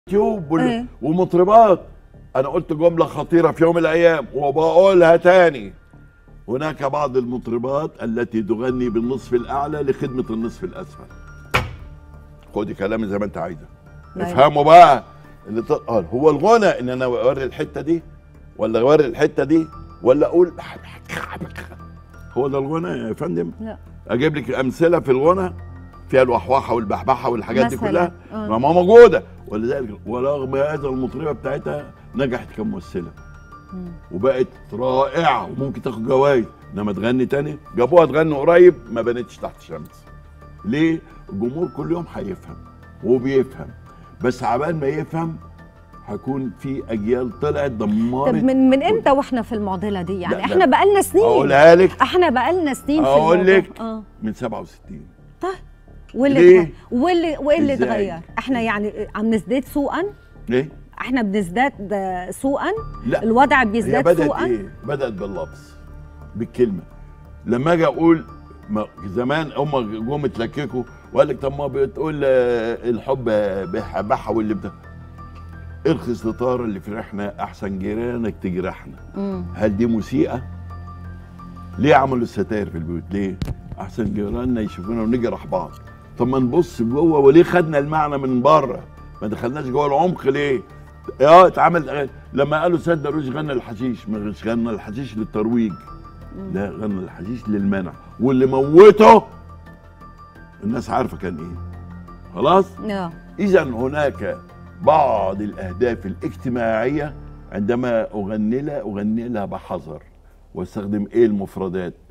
يوتيوب وال- إيه. ومطربات انا قلت جمله خطيره في يوم من الايام وبقولها تاني هناك بعض المطربات التي تغني بالنصف الاعلى لخدمه النصف الاسفل خدي كلامي زي ما انت عايزه أيوة. افهموا بقى اللي ط... آه، هو الغنى ان انا اوري الحته دي ولا اوري الحته دي ولا اقول هو ده الغنى يا فندم لا اجيب لك امثله في الغنى فيها الوحوحه والبحبحه والحاجات دي مثلاً. كلها آه. ما ما موجوده ولذلك ورغم هذا المطربه بتاعتها نجحت كممثله مم. وبقت رائعه وممكن تاخد جوائز انما تغني تاني جابوها تغني قريب ما بنتش تحت شمس ليه الجمهور كل يوم هيفهم وبيفهم بس عبال ما يفهم هيكون في اجيال طلعت دمرت طب من من امتى واحنا في المعضله دي يعني لا، احنا لا. بقالنا سنين اقولها لك احنا بقالنا سنين في أقول الموضوع. لك. اه من 67 طيب واللي ليه؟ اتغير واللي وايه اللي إزاي؟ اتغير احنا يعني عم نزداد سوءا ليه؟ احنا بنزداد آه، سوءا لا الوضع هي بيزداد بدأت سوءا ايه؟ بدأت باللفظ بالكلمة لما اجي اقول ما زمان هم جم اتلككوا وقال لك طب ما بتقول آه، الحب بح بحة واللي بتاع ارخص لطارة اللي فرحنا احسن جيرانك تجرحنا مم. هل دي موسيقى؟ ليه عملوا الستاير في البيوت؟ ليه؟ احسن جيراننا يشوفونا ونجرح بعض طب ما نبص جوه وليه خدنا المعنى من بره؟ ما دخلناش جوه العمق ليه؟ اه اتعمل أغاني. لما قالوا سيد درويش غنى الحشيش مش غنى الحشيش للترويج لا غنى الحشيش للمنع واللي موته الناس عارفه كان ايه خلاص اه اذا هناك بعض الاهداف الاجتماعيه عندما اغني لها اغني لها بحذر واستخدم ايه المفردات